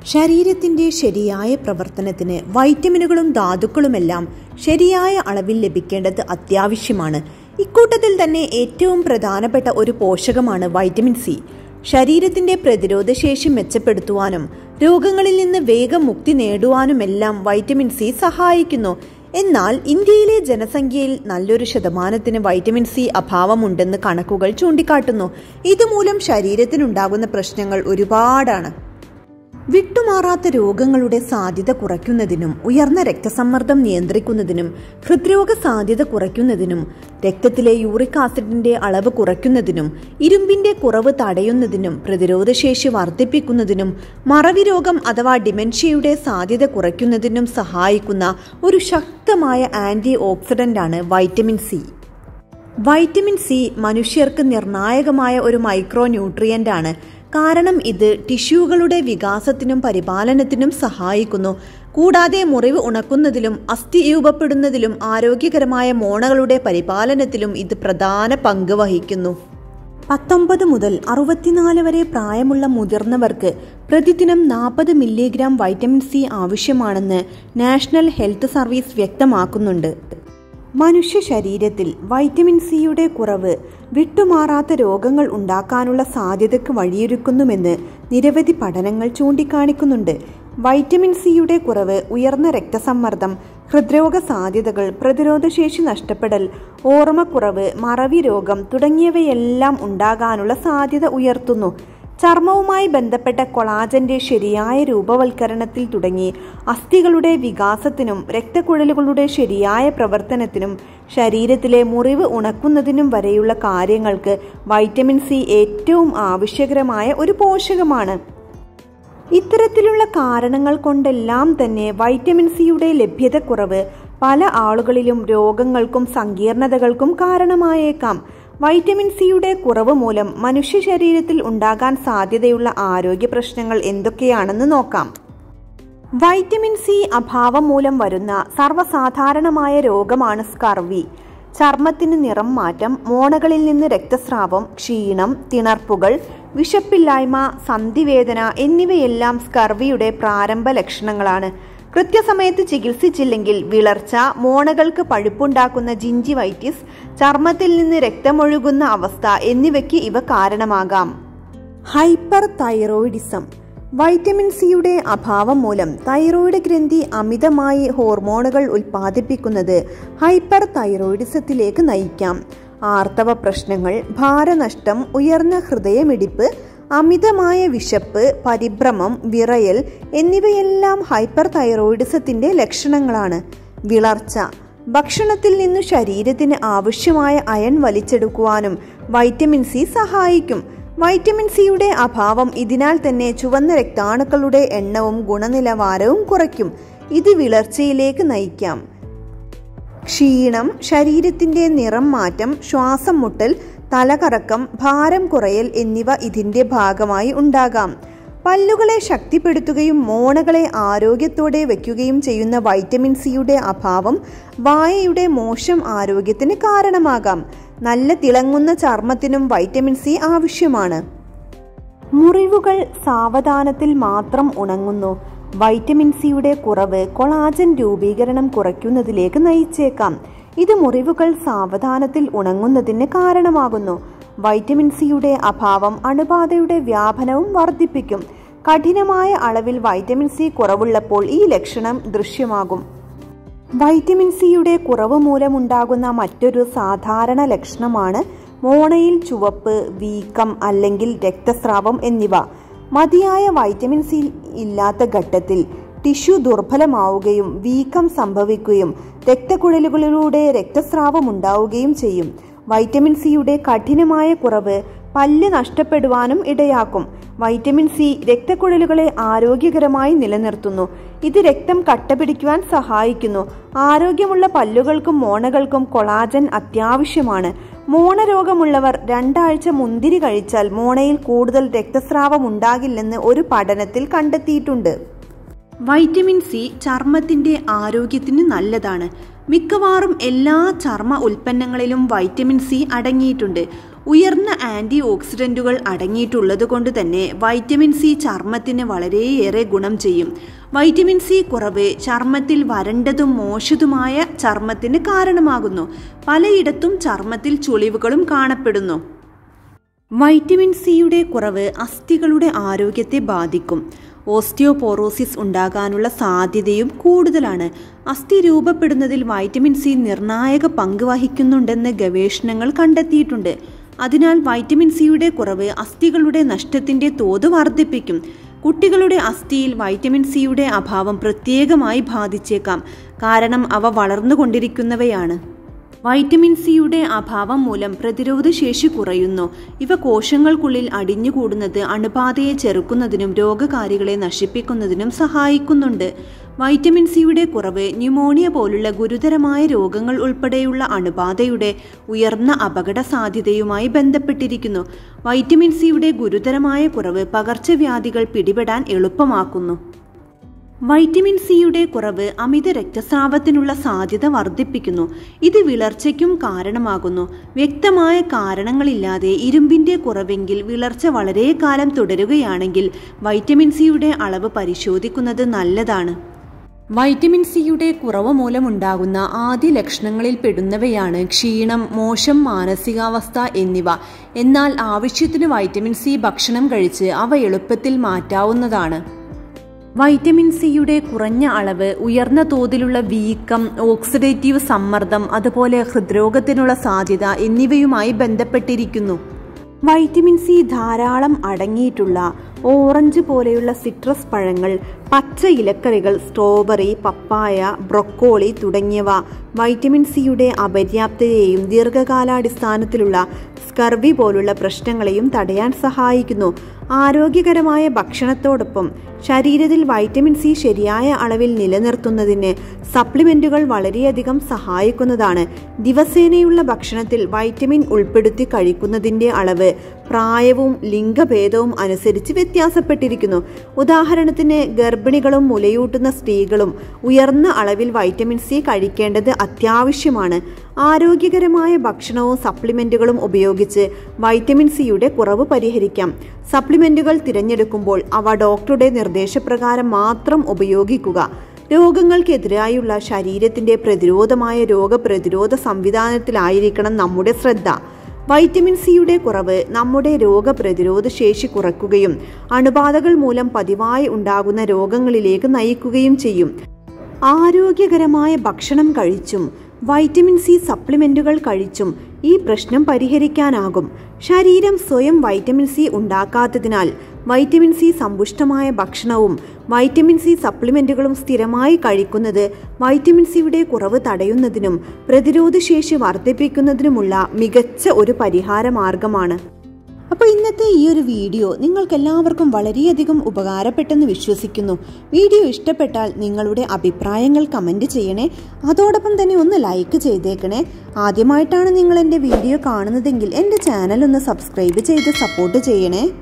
ശരീരത്തിന്റെ ശരിയായ പ്രവർത്തനത്തിന് വൈറ്റമിനുകളും ധാതുക്കളുമെല്ലാം ശരിയായ അളവിൽ ലഭിക്കേണ്ടത് അത്യാവശ്യമാണ് ഇക്കൂട്ടത്തിൽ തന്നെ ഏറ്റവും പ്രധാനപ്പെട്ട ഒരു പോഷകമാണ് വൈറ്റമിൻ സി ശരീരത്തിന്റെ പ്രതിരോധശേഷി മെച്ചപ്പെടുത്തുവാനും രോഗങ്ങളിൽ നിന്ന് വേഗം മുക്തി നേടുവാനുമെല്ലാം വൈറ്റമിൻ സി സഹായിക്കുന്നു എന്നാൽ ഇന്ത്യയിലെ ജനസംഖ്യയിൽ നല്ലൊരു ശതമാനത്തിന് വൈറ്റമിൻ സി അഭാവമുണ്ടെന്ന് കണക്കുകൾ ചൂണ്ടിക്കാട്ടുന്നു ഇതുമൂലം ശരീരത്തിനുണ്ടാകുന്ന പ്രശ്നങ്ങൾ ഒരുപാടാണ് വിട്ടുമാറാത്ത രോഗങ്ങളുടെ സാധ്യത കുറയ്ക്കുന്നതിനും ഉയർന്ന രക്തസമ്മർദ്ദം നിയന്ത്രിക്കുന്നതിനും ഹൃദ്രോഗ സാധ്യത കുറയ്ക്കുന്നതിനും രക്തത്തിലെ യൂറിക് ആസിഡിന്റെ അളവ് കുറയ്ക്കുന്നതിനും ഇരുമ്പിന്റെ കുറവ് തടയുന്നതിനും പ്രതിരോധശേഷി വർദ്ധിപ്പിക്കുന്നതിനും മറവി രോഗം അഥവാ ഡിമെൻഷ്യയുടെ സാധ്യത കുറയ്ക്കുന്നതിനും സഹായിക്കുന്ന ഒരു ശക്തമായ ആന്റി ഓക്സിഡന്റാണ് വൈറ്റമിൻ സി വൈറ്റമിൻ സി മനുഷ്യർക്ക് നിർണായകമായ ഒരു മൈക്രോ ന്യൂട്രിയന്റ് ആണ് കാരണം ഇത് ടിഷ്യൂകളുടെ വികാസത്തിനും പരിപാലനത്തിനും സഹായിക്കുന്നു കൂടാതെ മുറിവ് ഉണക്കുന്നതിലും അസ്ഥി രൂപപ്പെടുന്നതിലും ആരോഗ്യകരമായ മോണകളുടെ പരിപാലനത്തിലും ഇത് പ്രധാന പങ്ക് വഹിക്കുന്നു പത്തൊമ്പത് മുതൽ അറുപത്തിനാല് വരെ പ്രായമുള്ള മുതിർന്നവർക്ക് പ്രതിദിനം നാൽപ്പത് മില്ലിഗ്രാം വൈറ്റമിൻ സി ആവശ്യമാണെന്ന് നാഷണൽ ഹെൽത്ത് സർവീസ് വ്യക്തമാക്കുന്നുണ്ട് മനുഷ്യ ശരീരത്തിൽ വൈറ്റമിൻ സിയുടെ കുറവ് വിട്ടുമാറാത്ത രോഗങ്ങൾ ഉണ്ടാക്കാനുള്ള സാധ്യതയ്ക്ക് വഴിയൊരുക്കുന്നുമെന്ന് നിരവധി പഠനങ്ങൾ ചൂണ്ടിക്കാണിക്കുന്നുണ്ട് വൈറ്റമിൻ സിയുടെ കുറവ് ഉയർന്ന രക്തസമ്മർദ്ദം ഹൃദ്രോഗ സാധ്യതകൾ പ്രതിരോധശേഷി നഷ്ടപ്പെടൽ ഓർമ്മക്കുറവ് മറവി രോഗം തുടങ്ങിയവയെല്ലാം ഉണ്ടാകാനുള്ള സാധ്യത ഉയർത്തുന്നു ചർമ്മവുമായി ബന്ധപ്പെട്ട കൊളാജന്റെ ശരിയായ രൂപവൽക്കരണത്തിൽ തുടങ്ങി അസ്ഥികളുടെ വികാസത്തിനും രക്തക്കുഴലുകളുടെ ശരിയായ പ്രവർത്തനത്തിനും ശരീരത്തിലെ മുറിവ് ഉണക്കുന്നതിനും വരെയുള്ള കാര്യങ്ങൾക്ക് വൈറ്റമിൻ സി ഏറ്റവും ആവശ്യകരമായ ഒരു പോഷകമാണ് ഇത്തരത്തിലുള്ള കാരണങ്ങൾ കൊണ്ടെല്ലാം തന്നെ വൈറ്റമിൻ സിയുടെ ലഭ്യതക്കുറവ് പല ആളുകളിലും രോഗങ്ങൾക്കും സങ്കീർണതകൾക്കും കാരണമായേക്കാം വൈറ്റമിൻ സിയുടെ കുറവ് മൂലം മനുഷ്യ ശരീരത്തിൽ ഉണ്ടാകാൻ സാധ്യതയുള്ള ആരോഗ്യ പ്രശ്നങ്ങൾ എന്തൊക്കെയാണെന്ന് നോക്കാം വൈറ്റമിൻ സി അഭാവം മൂലം വരുന്ന സർവ്വസാധാരണമായ രോഗമാണ് സ്കർവി ചർമ്മത്തിന് നിറം മാറ്റം മോണകളിൽ നിന്ന് രക്തസ്രാവം ക്ഷീണം തിണർപ്പുകൾ വിശപ്പില്ലായ്മ സന്ധിവേദന എന്നിവയെല്ലാം സ്കർവിയുടെ പ്രാരംഭ ലക്ഷണങ്ങളാണ് കൃത്യസമയത്ത് ചികിത്സിച്ചില്ലെങ്കിൽ വിളർച്ച മോണകൾക്ക് പഴുപ്പുണ്ടാക്കുന്ന ജിഞ്ചിവൈറ്റിസ് ചർമ്മത്തിൽ നിന്ന് രക്തമൊഴുകുന്ന അവസ്ഥ എന്നിവയ്ക്ക് ഇവ കാരണമാകാം ഹൈപ്പർ തൈറോയിഡിസം വൈറ്റമിൻ സിയുടെ അഭാവം മൂലം തൈറോയിഡ് ഗ്രന്ഥി അമിതമായി ഹോർമോണുകൾ ഉൽപ്പാദിപ്പിക്കുന്നത് ഹൈപ്പർ തൈറോയിഡിസത്തിലേക്ക് നയിക്കാം ആർത്തവ പ്രശ്നങ്ങൾ ഭാരനഷ്ടം ഉയർന്ന ഹൃദയമിടിപ്പ് അമിതമായ വിശപ്പ് പരിഭ്രമം വിറയൽ എന്നിവയെല്ലാം ഹൈപ്പർ തൈറോയിഡിസത്തിന്റെ ലക്ഷണങ്ങളാണ് വിളർച്ച ഭക്ഷണത്തിൽ നിന്നു ശരീരത്തിന് ആവശ്യമായ അയൺ വലിച്ചെടുക്കുവാനും വൈറ്റമിൻ സി സഹായിക്കും വൈറ്റമിൻ സിയുടെ അഭാവം ഇതിനാൽ തന്നെ ചുവന്ന രക്താണുക്കളുടെ എണ്ണവും ഗുണനിലവാരവും കുറയ്ക്കും ഇത് വിളർച്ചയിലേക്ക് നയിക്കാം ക്ഷീണം ശരീരത്തിന്റെ നിറം മാറ്റം ശ്വാസം മുട്ടൽ തലകറക്കം ഭാരം കുറയൽ എന്നിവ ഇതിന്റെ ഭാഗമായി ഉണ്ടാകാം പല്ലുകളെ ശക്തിപ്പെടുത്തുകയും മോണകളെ ആരോഗ്യത്തോടെ വയ്ക്കുകയും ചെയ്യുന്ന വൈറ്റമിൻ സിയുടെ അഭാവം വായയുടെ മോശം ആരോഗ്യത്തിന് കാരണമാകാം നല്ല തിളങ്ങുന്ന ചർമ്മത്തിനും വൈറ്റമിൻ സി ആവശ്യമാണ് മുറിവുകൾ സാവധാനത്തിൽ മാത്രം ഉണങ്ങുന്നു വൈറ്റമിൻ സിയുടെ കുറവ് കൊളാജൻ രൂപീകരണം കുറയ്ക്കുന്നതിലേക്ക് നയിച്ചേക്കാം ഇത് മുറിവുകൾ സാവധാനത്തിൽ ഉണങ്ങുന്നതിന് കാരണമാകുന്നു വൈറ്റമിൻ സിയുടെ അഭാവം അണുബാധയുടെ വ്യാപനവും വർദ്ധിപ്പിക്കും കഠിനമായ അളവിൽ വൈറ്റമിൻ സി കുറവുള്ളപ്പോൾ ഈ ലക്ഷണം ദൃശ്യമാകും വൈറ്റമിൻ സിയുടെ കുറവ് മൂലമുണ്ടാകുന്ന മറ്റൊരു സാധാരണ ലക്ഷണമാണ് മോണയിൽ ചുവപ്പ് വീക്കം അല്ലെങ്കിൽ രക്തസ്രാവം എന്നിവ മതിയായ വൈറ്റമിൻ സി ഇല്ലാത്ത ഘട്ടത്തിൽ ടിഷ്യൂ ദുർബലമാവുകയും വീക്കം സംഭവിക്കുകയും രക്തക്കുഴലുകളിലൂടെ രക്തസ്രാവം ഉണ്ടാവുകയും ചെയ്യും വൈറ്റമിൻ സിയുടെ കഠിനമായ കുറവ് പല്ല് നഷ്ടപ്പെടുവാനും ഇടയാക്കും വൈറ്റമിൻ സി രക്തക്കുഴലുകളെ ആരോഗ്യകരമായി നിലനിർത്തുന്നു ഇത് രക്തം കട്ടപിടിക്കുവാൻ സഹായിക്കുന്നു ആരോഗ്യമുള്ള പല്ലുകൾക്കും മോണകൾക്കും കൊളാജൻ അത്യാവശ്യമാണ് മോണരോഗമുള്ളവർ രണ്ടാഴ്ച മുന്തിരി കഴിച്ചാൽ മോണയിൽ കൂടുതൽ രക്തസ്രാവം ഉണ്ടാകില്ലെന്ന് ഒരു പഠനത്തിൽ കണ്ടെത്തിയിട്ടുണ്ട് വൈറ്റമിൻ സി ചർമ്മത്തിന്റെ ആരോഗ്യത്തിന് നല്ലതാണ് മിക്കവാറും എല്ലാ ചർമ്മ ഉൽപ്പന്നങ്ങളിലും വൈറ്റമിൻ സി അടങ്ങിയിട്ടുണ്ട് ഉയർന്ന ആൻറ്റി ഓക്സിഡൻറ്റുകൾ അടങ്ങിയിട്ടുള്ളത് കൊണ്ട് തന്നെ വൈറ്റമിൻ സി ചർമ്മത്തിന് വളരെയേറെ ഗുണം ചെയ്യും വൈറ്റമിൻ സി കുറവ് ചർമ്മത്തിൽ വരണ്ടതും മോശതുമായ ചർമ്മത്തിന് കാരണമാകുന്നു പലയിടത്തും ചർമ്മത്തിൽ ചുളിവുകളും കാണപ്പെടുന്നു വൈറ്റമിൻ സിയുടെ കുറവ് അസ്ഥികളുടെ ആരോഗ്യത്തെ ബാധിക്കും ഓസ്റ്റിയോപോറോസിസ് ഉണ്ടാകാനുള്ള സാധ്യതയും കൂടുതലാണ് അസ്ഥി രൂപപ്പെടുന്നതിൽ വൈറ്റമിൻ സി നിർണായക പങ്ക് വഹിക്കുന്നുണ്ടെന്ന് ഗവേഷണങ്ങൾ കണ്ടെത്തിയിട്ടുണ്ട് അതിനാൽ വൈറ്റമിൻ സിയുടെ കുറവ് അസ്ഥികളുടെ നഷ്ടത്തിന്റെ തോത് വർദ്ധിപ്പിക്കും കുട്ടികളുടെ അസ്ഥിയിൽ വൈറ്റമിൻ സിയുടെ അഭാവം പ്രത്യേകമായി ബാധിച്ചേക്കാം കാരണം അവ വളർന്നുകൊണ്ടിരിക്കുന്നവയാണ് വൈറ്റമിൻ സിയുടെ അഭാവം മൂലം പ്രതിരോധ ശേഷി കുറയുന്നു ഇവ കോശങ്ങൾക്കുള്ളിൽ അടിഞ്ഞുകൂടുന്നത് അണുബാധയെ ചെറുക്കുന്നതിനും രോഗകാരികളെ നശിപ്പിക്കുന്നതിനും സഹായിക്കുന്നുണ്ട് വൈറ്റമിൻ സിയുടെ കുറവ് ന്യൂമോണിയ പോലുള്ള ഗുരുതരമായ രോഗങ്ങൾ ഉൾപ്പെടെയുള്ള അണുബാധയുടെ ഉയർന്ന അപകട സാധ്യതയുമായി ബന്ധപ്പെട്ടിരിക്കുന്നു വൈറ്റമിൻ സിയുടെ ഗുരുതരമായ കുറവ് പകർച്ചവ്യാധികൾ പിടിപെടാൻ എളുപ്പമാക്കുന്നു വൈറ്റമിൻ സിയുടെ കുറവ് അമിത രക്തസ്രാവത്തിനുള്ള സാധ്യത വർദ്ധിപ്പിക്കുന്നു ഇത് വിളർച്ചയ്ക്കും കാരണമാകുന്നു വ്യക്തമായ കാരണങ്ങളില്ലാതെ ഇരുമ്പിന്റെ കുറവെങ്കിൽ വിളർച്ച വളരെ കാലം തുടരുകയാണെങ്കിൽ വൈറ്റമിൻ സിയുടെ അളവ് പരിശോധിക്കുന്നത് നല്ലതാണ് വൈറ്റമിൻ സിയുടെ കുറവ് മൂലമുണ്ടാകുന്ന ആദ്യ ലക്ഷണങ്ങളിൽ പെടുന്നവയാണ് ക്ഷീണം മോശം മാനസികാവസ്ഥ എന്നിവ എന്നാൽ ആവശ്യത്തിന് വൈറ്റമിൻ സി ഭക്ഷണം കഴിച്ച് അവ എളുപ്പത്തിൽ മാറ്റാവുന്നതാണ് വൈറ്റമിൻ സിയുടെ കുറഞ്ഞ അളവ് ഉയർന്ന തോതിലുള്ള വീക്കം ഓക്സിഡേറ്റീവ് സമ്മർദ്ദം അതുപോലെ ഹൃദ്രോഗത്തിനുള്ള സാധ്യത എന്നിവയുമായി ബന്ധപ്പെട്ടിരിക്കുന്നു വൈറ്റമിൻ സി ധാരാളം അടങ്ങിയിട്ടുള്ള ഓറഞ്ച് പോലെയുള്ള സിട്രസ് പഴങ്ങൾ പച്ച ഇലക്കറികൾ സ്ട്രോബെറി പപ്പായ ബ്രൊക്കോളി തുടങ്ങിയവ വൈറ്റമിൻ സിയുടെ അപര്യാപ്തതയെയും ദീർഘകാലാടിസ്ഥാനത്തിലുള്ള സ്കർവി പോലുള്ള പ്രശ്നങ്ങളെയും തടയാൻ സഹായിക്കുന്നു ആരോഗ്യകരമായ ഭക്ഷണത്തോടൊപ്പം ശരീരത്തിൽ വൈറ്റമിൻ സി ശരിയായ അളവിൽ നിലനിർത്തുന്നതിന് സപ്ലിമെന്റുകൾ വളരെയധികം സഹായിക്കുന്നതാണ് ദിവസേനയുള്ള ഭക്ഷണത്തിൽ വൈറ്റമിൻ ഉൾപ്പെടുത്തി കഴിക്കുന്നതിന്റെ അളവ് പ്രായവും ലിംഗഭേദവും അനുസരിച്ച് വ്യത്യാസപ്പെട്ടിരിക്കുന്നു ഉദാഹരണത്തിന് ഗർഭിണികളും മുലയൂട്ടുന്ന സ്ത്രീകളും ഉയർന്ന അളവിൽ വൈറ്റമിൻ സി കഴിക്കേണ്ടത് അത്യാവശ്യമാണ് ആരോഗ്യകരമായ ഭക്ഷണവും സപ്ലിമെന്റുകളും ഉപയോഗിച്ച് വൈറ്റമിൻ സിയുടെ കുറവ് പരിഹരിക്കാം സപ്ലിമെന്റുകൾ തിരഞ്ഞെടുക്കുമ്പോൾ അവ ഡോക്ടറുടെ നിർദ്ദേശപ്രകാരം മാത്രം ഉപയോഗിക്കുക രോഗങ്ങൾക്കെതിരായുള്ള ശരീരത്തിന്റെ പ്രതിരോധമായ രോഗപ്രതിരോധ സംവിധാനത്തിലായിരിക്കണം നമ്മുടെ ശ്രദ്ധ വൈറ്റമിൻ സിയുടെ കുറവ് നമ്മുടെ രോഗപ്രതിരോധ ശേഷി കുറയ്ക്കുകയും അണുബാധകൾ മൂലം പതിവായി ഉണ്ടാകുന്ന രോഗങ്ങളിലേക്ക് നയിക്കുകയും ചെയ്യും ആരോഗ്യകരമായ ഭക്ഷണം കഴിച്ചും വൈറ്റമിൻ സി സപ്ലിമെന്റുകൾ കഴിച്ചും ഈ പ്രശ്നം പരിഹരിക്കാനാകും ശരീരം സ്വയം വൈറ്റമിൻ സി ഉണ്ടാക്കാത്തതിനാൽ വൈറ്റമിൻ സി സമ്പുഷ്ടമായ ഭക്ഷണവും വൈറ്റമിൻ സി സപ്ലിമെന്റുകളും സ്ഥിരമായി കഴിക്കുന്നത് വൈറ്റമിൻ സിയുടെ കുറവ് തടയുന്നതിനും പ്രതിരോധശേഷി വർദ്ധിപ്പിക്കുന്നതിനുമുള്ള മികച്ച ഒരു പരിഹാര മാർഗമാണ് അപ്പോൾ ഇന്നത്തെ ഈ ഒരു വീഡിയോ നിങ്ങൾക്ക് എല്ലാവർക്കും വളരെയധികം ഉപകാരപ്പെട്ടെന്ന് വിശ്വസിക്കുന്നു വീഡിയോ ഇഷ്ടപ്പെട്ടാൽ നിങ്ങളുടെ അഭിപ്രായങ്ങൾ കമൻറ്റ് ചെയ്യണേ അതോടൊപ്പം തന്നെ ഒന്ന് ലൈക്ക് ചെയ്തേക്കണേ ആദ്യമായിട്ടാണ് നിങ്ങൾ എൻ്റെ വീഡിയോ കാണുന്നതെങ്കിൽ എൻ്റെ ചാനൽ ഒന്ന് സബ്സ്ക്രൈബ് ചെയ്ത് സപ്പോർട്ട് ചെയ്യണേ